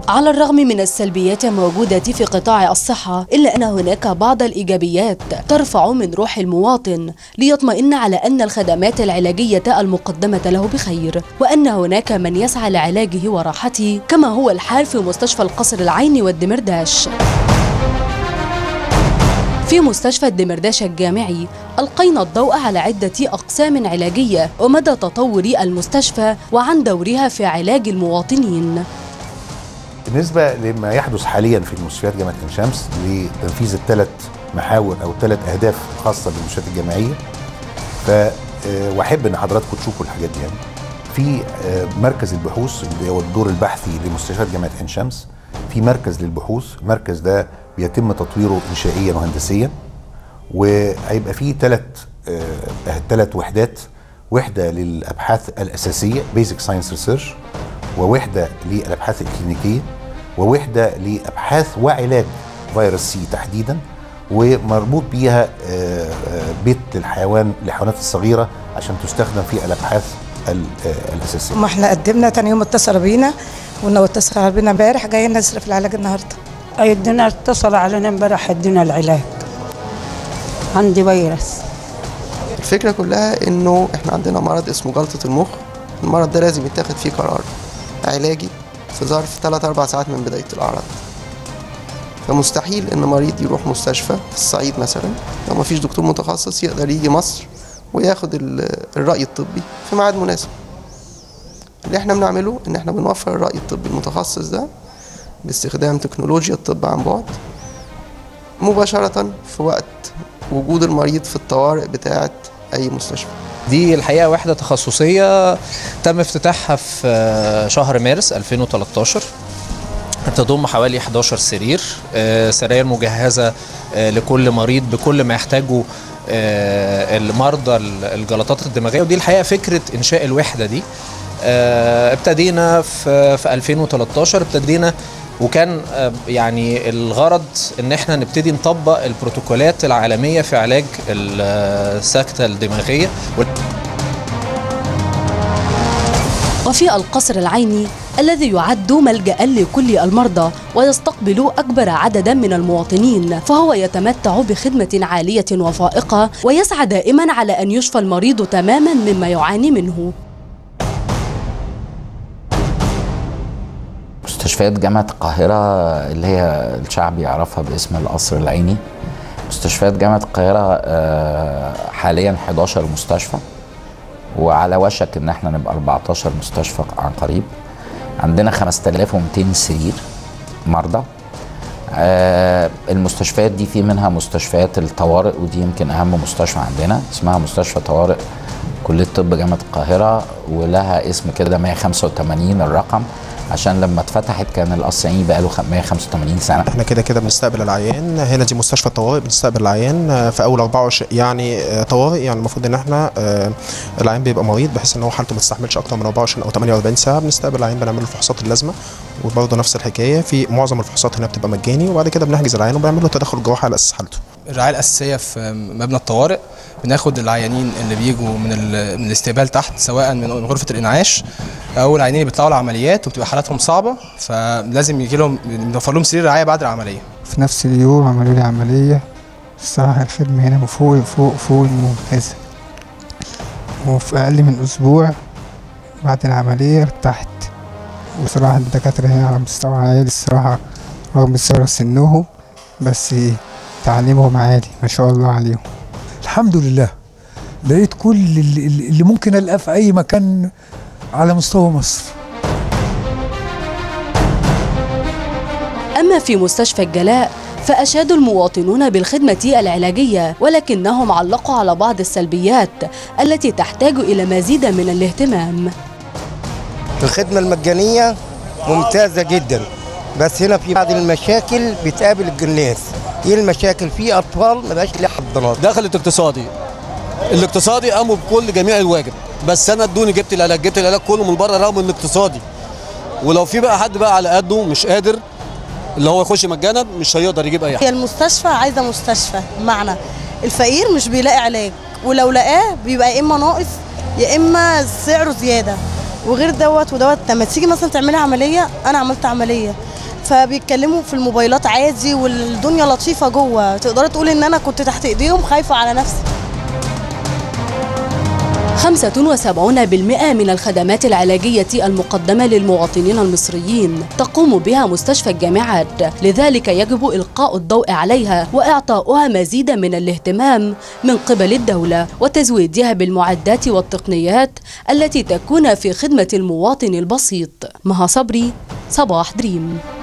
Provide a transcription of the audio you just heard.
على الرغم من السلبيات الموجودة في قطاع الصحة إلا أن هناك بعض الإيجابيات ترفع من روح المواطن ليطمئن على أن الخدمات العلاجية المقدمة له بخير وأن هناك من يسعى لعلاجه وراحته كما هو الحال في مستشفى القصر العيني والدمرداش في مستشفى الدمرداش الجامعي ألقينا الضوء على عدة أقسام علاجية ومدى تطور المستشفى وعن دورها في علاج المواطنين بالنسبه لما يحدث حاليا في المستشفيات جامعه عين شمس لتنفيذ الثلاث محاور او الثلاث اهداف خاصه بالمستشفيات الجامعيه ف آه، واحب ان حضراتكم تشوفوا الحاجات دي يعني. في آه، مركز البحوث اللي هو الدور البحثي لمستشفيات جامعه عين شمس في مركز للبحوث المركز ده بيتم تطويره انشائيا وهندسيا وهيبقى فيه ثلاث ثلاث وحدات وحده للابحاث الاساسيه بيزك ساينس ريسيرش ووحده للابحاث الكلينيكيه ووحده لابحاث وعلاج فيروس سي تحديدا ومربوط بيها آه، آه، بيت للحيوان للحيوانات الصغيره عشان تستخدم في الابحاث ال- آه، الاساسيه ما احنا قدمنا تاني يوم اتصلوا بينا وانه اتصل بينا امبارح جايين نصرف العلاج النهارده ادونا اتصل علينا امبارح ادونا العلاج عندي فيروس الفكرة كلها انه احنا عندنا مرض اسمه جلطة المخ المرض ده لازم يتاخد فيه قرار علاجي في ظرف 3 4 ساعات من بداية الأعراض فمستحيل ان مريض يروح مستشفى في الصعيد مثلا لو مفيش دكتور متخصص يقدر يجي مصر وياخد ال- الرأي الطبي في ميعاد مناسب اللي احنا بنعمله ان احنا بنوفر الرأي الطبي المتخصص ده باستخدام تكنولوجيا الطب عن بعد مباشرة في وقت وجود المريض في الطوارئ بتاعة أي مستشفى دي الحقيقه وحده تخصصيه تم افتتاحها في آه، شهر مارس 2013 تضم حوالي 11 سرير آه، سراير مجهزه آه، لكل مريض بكل ما يحتاجه آه، المرضى الجلطات الدماغيه ودي الحقيقه فكره انشاء الوحده دي آه، ابتدينا في في 2013 ابتدينا وكان آه، يعني الغرض ان احنا نبتدي نطبق البروتوكولات العالميه في علاج السكته الدماغيه وفي القصر العيني الذي يعد ملجأ لكل المرضى ويستقبل أكبر عددا من المواطنين فهو يتمتع بخدمة عالية وفائقة ويسعى دائما على أن يشفى المريض تماما مما يعاني منه مستشفيات جامعة القاهرة اللي هي الشعب يعرفها باسم القصر العيني مستشفيات جامعة القاهرة آه، حاليا 11 مستشفى وعلى وشك ان احنا نبقى 14 مستشفى عن قريب عندنا 5200 سرير مرضى آه، المستشفيات دي في منها مستشفيات الطوارئ ودي يمكن اهم مستشفى عندنا اسمها مستشفى طوارئ كلية طب جامعة القاهرة ولها اسم كده 185 الرقم عشان لما اتفتحت كان القصر العيني بقى له 185 سنة احنا كده كده بنستقبل العيان هنا دي مستشفى الطوارئ بنستقبل العيان آه، في اول 24 يعني آه، طوارئ يعني المفروض ان احنا آه، العيان بيبقى مريض بحيث ان هو حالته ما تستحملش اكتر من 24 او 48 ساعه بنستقبل العيان بنعمل له الفحوصات اللازمه وبرضه نفس الحكايه في معظم الفحوصات هنا بتبقى مجاني وبعد كده بنحجز العيان وبنعمل له تدخل جراحي على اساس حالته الرعايه الاساسيه في مبنى الطوارئ بناخد العيانين اللي بيجوا من ال- من الاستقبال تحت سواء من غرفه الانعاش او العيانين اللي بيطلعوا العمليات وبتبقى حالاتهم صعبه فلازم يجي لهم بنوفر لهم سرير رعايه بعد العمليه في نفس اليوم عملوا لي عملية الصراحة الخدمة هنا فوق فوق فوق الممتازة وفي أقل من أسبوع بعد العملية ارتحت وصراحة الدكاترة هنا على مستوى عالي الصراحة رغم صغر سنهم بس تعليمهم عالي ما شاء الله عليهم الحمد لله لقيت كل اللي, اللي ممكن ألقاه في أي مكان على مستوى مصر أما في مستشفى الجلاء فأشاد المواطنون بالخدمة العلاجية ولكنهم علقوا على بعض السلبيات التي تحتاج إلى مزيد من الاهتمام الخدمة المجانية ممتازة جدا بس هنا في بعض المشاكل بتقابل الناس ايه المشاكل في اطفال ما بقاش لها حضانات دخلت اقتصادي الاقتصادي قاموا بكل جميع الواجب بس انا ادوني جبت العلاج جبت العلاج كله من بره رغم انه اقتصادي ولو في بقى حد بقى على قده مش قادر اللي هو يخش مجانا مش هيقدر يجيب اي هي حاجه المستشفى عايزه مستشفى بمعنى الفقير مش بيلاقي علاج ولو لقاه بيبقى يا اما ناقص يا اما سعره زياده وغير دوت ودوت لما تيجي مثلا تعملي عمليه انا عملت عمليه فبيتكلموا في الموبايلات عادي والدنيا لطيفه جوه تقدر تقول ان انا كنت تحت ايديهم خايفه على نفسي 75% من الخدمات العلاجية المقدمة للمواطنين المصريين تقوم بها مستشفى الجامعات لذلك يجب إلقاء الضوء عليها وإعطاؤها مزيدا من الاهتمام من قبل الدولة وتزويدها بالمعدات والتقنيات التي تكون في خدمة المواطن البسيط مها صبري صباح دريم